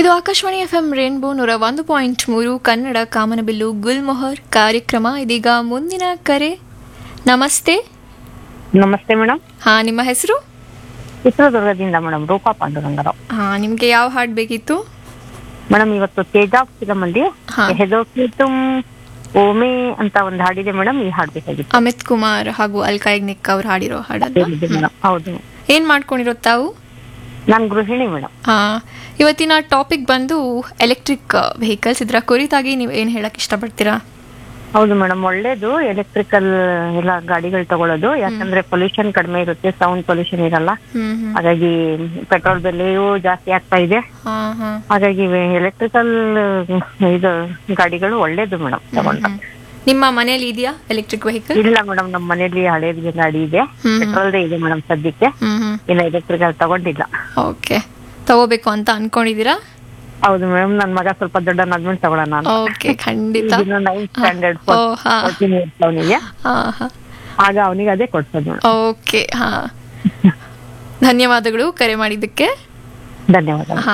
ಇದು Akashvani F M rainbow ನೂರ ಒಂದು ಪಾಯಿಂಟ್ ಮೂರು ಕನ್ನಡ ಕಾಮನಬಿಲ್ಲು ಗುಲ್ಮೊಹರ್ ಕಾರ್ಯಕ್ರಮ ಇದೀಗ ಮುಂದಿನ ಕರೆ ನಮಸ್ತೆ ನಮಸ್ತೆ ಮೇಡಮ್ ಹಾ ನಿಮ್ಮ ಹೆಸರು ಚಿತ್ರದುರ್ಗದಿಂದ ಮೇಡಮ್ ರೂಪಾ ಪಾಂಡುರಂಗರಾವ್ ಹಾ ನಿಮ್ಗೆ ಯಾವ ಹಾಡು ಬೇಕಿತ್ತು ಮೇಡಮ್ ಇವತ್ತು ತೇಜಾಬ್ ಫಿಲಮ್ ಅಲ್ಲಿ ಹಾ. ಹೆದೋಕಿ ತುಮ್ ಓಮೆ ಅಂತ ಒಂದು ಹಾಡಿದೆ ಮೇಡಮ್ ಈ ಹಾಡ್ ಬೇಕಾಗಿತ್ತು ಅಮಿತ್ ಕುಮಾರ್ ಹಾಗೂ ಅಲ್ಕಾ ಯಾಗ್ನಿಕ್ ಅವ್ರು ಹಾಡಿರೋ ಹಾಡಲ್ವಾ ಹೇಳಿದೆ ಮೇಡಮ್ ಹೌದು ಏನ್ ಮಾಡ್ಕೊಂಡಿರೋ ತಾವು ನಾನು ಗೃಹಿಣಿ ಮೇಡಮ್ ಹಾ ಇವತ್ತಿನ ಟಾಪಿಕ್ ಬಂದು ಎಲೆಕ್ಟ್ರಿಕ್ ವೆಹಿಕಲ್ಸ್ ಇದರ ಕುರಿತಾಗಿ ನೀವು ಏನು ಹೇಳಕ್ ಇಷ್ಟಪಡ್ತೀರಾ ಹೌದು ಮೇಡಮ್ ಒಳ್ಳೇದು ಎಲೆಕ್ಟ್ರಿಕಲ್ ಎಲ್ಲ ಗಾಡಿಗಳು ತಗೊಳ್ಳೋದು ಯಾಕಂದ್ರೆ ಪೊಲ್ಯೂಷನ್ ಕಡಿಮೆ ಇರುತ್ತೆ ಸೌಂಡ್ ಪೊಲ್ಯೂಷನ್ ಇರಲ್ಲ ಹ್ಮ್ ಹ್ಮ್ ಹಾಗಾಗಿ ಪೆಟ್ರೋಲ್ ಬೆಲೆಯೂ ಜಾಸ್ತಿ ಆಗ್ತಾ ಇದೆ ಹಾ ಹಾ ಹಾಗಾಗಿ ಎಲೆಕ್ಟ್ರಿಕಲ್ ಇದು ಗಾಡಿಗಳು ಒಳ್ಳೇದು ಮೇಡಮ್ ತಗೊಂಡ ಹ್ಮ್. ನಿಮ್ಮ ಮನೆಯಲ್ಲಿ ಇದೆಯಾ ಎಲೆಕ್ಟ್ರಿಕ್ ವೆಹಿಕಲ್ ಇಲ್ಲ ಮೇಡಮ್ ನಮ್ಮ ಮನೆಯಲ್ಲಿ ಹಳೇದು ಗಾಡಿ ಇದೆ ಹ್ಮ್. ಪೆಟ್ರೋಲ್ದೇ ಇದೆ ಮೇಡಮ್ ಸದ್ಯಕ್ಕೆ ಹ್ಮ್ ಹ್ಮ್ ಇನ್ನು ಎಲೆಕ್ಟ್ರಿಕಲ್ ತಗೊಂಡಿಲ್ಲ ಓಕೆ ತಗೋಬೇಕು ಅಂತ ಅನ್ಕೊಂಡಿದ್ದೀರಾ ಹೌದು ಮೇಡಮ್ ನನ್ ಮಗ ಸ್ವಲ್ಪ ದೊಡ್ಡನಾದ್ಮೇಲೆ ತಗೊಳ್ಳೋಣ ಅಂತ ಓಕೆ ಖಂಡಿತ ನೈನ್ತ್ ಸ್ಟ್ಯಾಂಡರ್ಡ್ ಓ ಹಾ ಅವನಿಗೆ ಹಾ ಹಾ ಆಗ ಅವನಿಗೆ ಅದೇ ಕೊಡ್ಸೋದು ಮೇಡಮ್ ಓಕೆ ಹಾ ಧನ್ಯವಾದಗಳು ಕರೆ ಮಾಡಿದ್ದಕ್ಕೆ ಧನ್ಯವಾದ ಹಾ